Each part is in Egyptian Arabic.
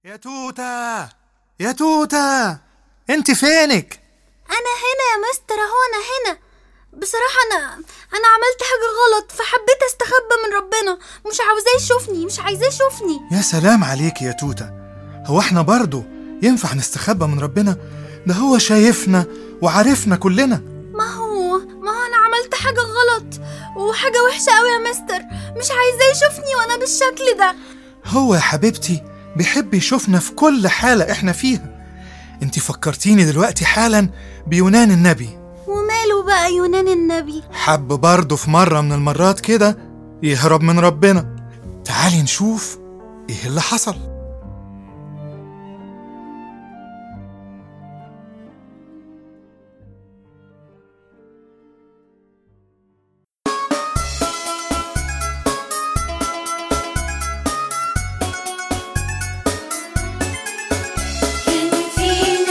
يا توتة يا توتة انت فينك انا هنا يا مستر اهو انا هنا بصراحة انا انا عملت حاجة غلط فحبيت استخبى من ربنا مش عاوزاه يشوفني مش عايزاه يشوفني يا سلام عليك يا توتة هو احنا برضو ينفع نستخبى من ربنا ده هو شايفنا وعارفنا كلنا ما هو ما هو انا عملت حاجة غلط وحاجة وحشة قوي يا مستر مش عايزاه يشوفني وانا بالشكل ده هو يا حبيبتي بيحب يشوفنا في كل حالة احنا فيها انت فكرتيني دلوقتي حالا بيونان النبي وماله بقى يونان النبي حب برضه في مرة من المرات كده يهرب من ربنا تعالي نشوف ايه اللي حصل كان في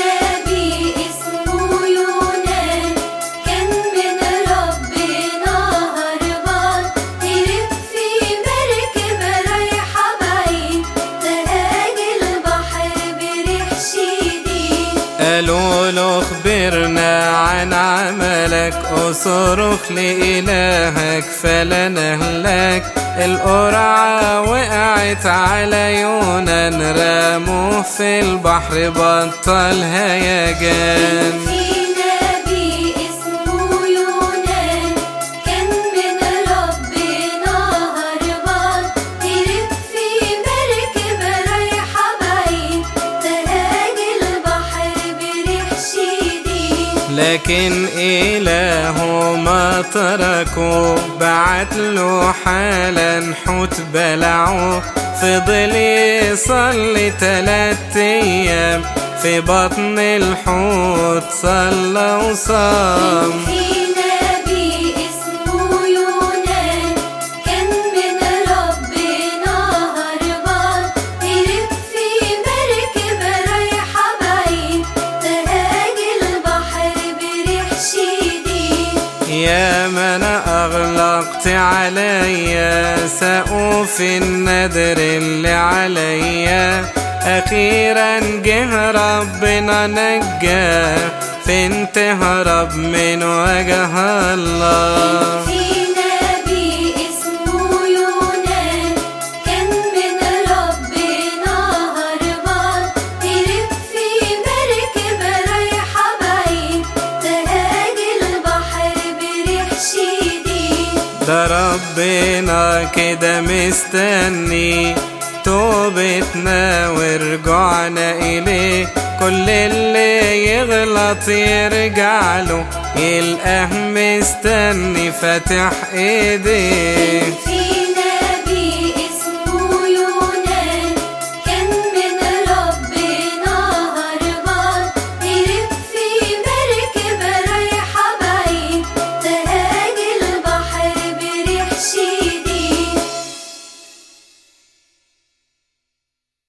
نبي اسمه يونان كان من ربنا هربان هرب في مركب رايحة بعيد تهاج البحر بريح شديد قالوا له اخبرنا عن عملك اصرخ لإلهك فلا نهلك القرعة وقعت على يونان رموه في البحر بطل هيجان في نبي اسمه يونان كان من ربنا هربان هرب في مركب رايحة بعيد تهاج البحر بريح شديد لكن إله ما تركه بعت له حالا حوت بلعه فضل يصلي تلات أيام في بطن الحوت صلى وصام في نبي اسمه يونان كان من ربنا هربان هرب في مركب رايحة بعيد تهاج البحر بريح شديد يا من أغلقت عليا سقوف الندر اللي عليا أخيرا جه ربنا نجاه فين تهرب من وجه الله في نبي اسمه يونان كان من ربنا هربان هرب في مركب رايحة بعيد تهاج البحر بريح شديد ده ربنا كده مستني توبتنا ورجوعنا إليه كل اللي يغلط يرجع له يلقاه مستني فاتح ايديه في